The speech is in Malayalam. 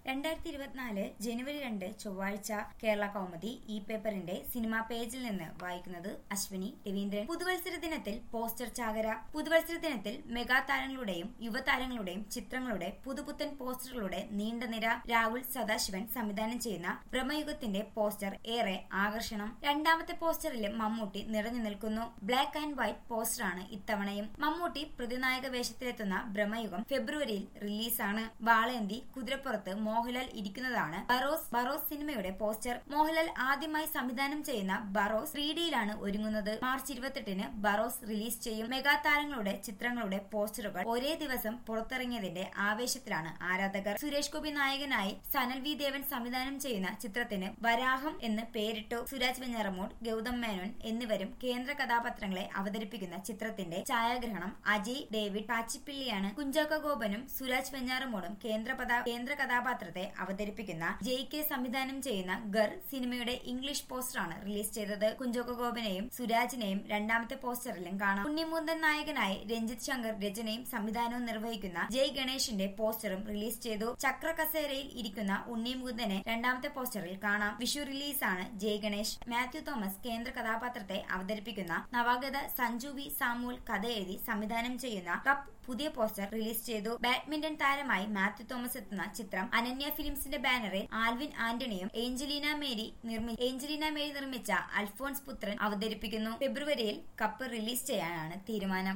രണ്ടായിരത്തി ഇരുപത്തിനാല് ജനുവരി രണ്ട് ചൊവ്വാഴ്ച കേരള കൗമുദി ഈ പേപ്പറിന്റെ സിനിമാ പേജിൽ നിന്ന് വായിക്കുന്നത് അശ്വിനി രവീന്ദ്രൻ പുതുവത്സര ദിനത്തിൽ പോസ്റ്റർ ചാകര പുതുവത്സര ദിനത്തിൽ മെഗാ താരങ്ങളുടെയും യുവതാരങ്ങളുടെയും ചിത്രങ്ങളുടെ പുതുപുത്തൻ പോസ്റ്ററുകളുടെ നീണ്ട നിര രാഹുൽ സദാശിവൻ സംവിധാനം ചെയ്യുന്ന ബ്രഹ്മയുഗത്തിന്റെ പോസ്റ്റർ ഏറെ ആകർഷണം രണ്ടാമത്തെ പോസ്റ്ററിൽ മമ്മൂട്ടി നിറഞ്ഞു നിൽക്കുന്നു ബ്ലാക്ക് ആൻഡ് വൈറ്റ് പോസ്റ്ററാണ് ഇത്തവണയും മമ്മൂട്ടി പ്രതിനായക വേഷത്തിലെത്തുന്ന ബ്രഹ്മയുഗം ഫെബ്രുവരിയിൽ റിലീസാണ് വാളേന്തി കുതിരപ്പുറത്ത് മോഹൻലാൽ ഇരിക്കുന്നതാണ് ബറോസ് ബറോസ് സിനിമയുടെ പോസ്റ്റർ മോഹൻലാൽ ആദ്യമായി സംവിധാനം ചെയ്യുന്ന ബറോസ് ത്രീ ഡിയിലാണ് ഒരുങ്ങുന്നത് മാർച്ച് ഇരുപത്തെട്ടിന് ബറോസ് റിലീസ് ചെയ്യും മെഗാ താരങ്ങളുടെ ചിത്രങ്ങളുടെ പോസ്റ്ററുകൾ ഒരേ ദിവസം പുറത്തിറങ്ങിയതിന്റെ ആവേശത്തിലാണ് ആരാധകർ സുരേഷ് ഗോപി നായകനായി സനൽ വി ദേവൻ സംവിധാനം ചെയ്യുന്ന ചിത്രത്തിന് വരാഹം എന്ന് പേരിട്ടു സുരാജ് വെഞ്ഞാറമൂട് ഗൗതം മേനോൻ എന്നിവരും കേന്ദ്ര കഥാപാത്രങ്ങളെ അവതരിപ്പിക്കുന്ന ചിത്രത്തിന്റെ ഛായാഗ്രഹണം അജയ് ഡേവിഡ് പാച്ചിപ്പിള്ളിയാണ് കുഞ്ചാക്ക ഗോപനും സുരാജ് വെഞ്ഞാറമൂടും കേന്ദ്ര പദാ- കേന്ദ്ര കഥാപാത്രത്തെ അവതരിപ്പിക്കുന്ന ജയ് കെ സംവിധാനം ചെയ്യുന്ന ഗർ സിനിമയുടെ ഇംഗ്ലീഷ് പോസ്റ്ററാണ് റിലീസ് ചെയ്തത് കുഞ്ചാക്ക ഗോപനെയും സുരാജിനെയും രണ്ടാമത്തെ പോസ്റ്ററിലും കാണാം ഉണ്ണിമുന്തൻ നായകനായി രഞ്ജിത്ത് ശങ്കർ രചനയും സംവിധാനവും നിർവഹിക്കുന്ന ജയ് ഗണേഷിന്റെ പോസ്റ്ററും റിലീസ് ചെയ്തു ചക്ര കസേരയിൽ ഇരിക്കുന്ന ഉണ്ണിമുകുന്ദനെ രണ്ടാമത്തെ പോസ്റ്ററിൽ കാണാം വിഷു റിലീസാണ് ജയ് ഗണേഷ് മാത്യു തോമസ് കേന്ദ്ര കഥാപാത്രത്തെ അവതരിപ്പിക്കുന്ന നവാഗത സഞ്ജു വി സാമുവൽ കഥ എഴുതി സംവിധാനം ചെയ്യുന്ന കപ്പ് പുതിയ പോസ്റ്റർ റിലീസ് ചെയ്തു ബാഡ്മിന്റൺ താരമായി മാത്യു തോമസ് എത്തുന്ന ചിത്രം അനന്യ ഫിലിംസിന്റെ ബാനറിൽ ആൽവിൻ ആന്റണിയും ഏഞ്ചലീന മേരി നിർമ്മി ഏഞ്ചലീന മേരി നിർമ്മിച്ച അൽഫോൺസ് പുത്രൻ അവതരിപ്പിക്കുന്നു ഫെബ്രുവരിയിൽ കപ്പ് റിലീസ് ചെയ്യാനാണ് തീരുമാനം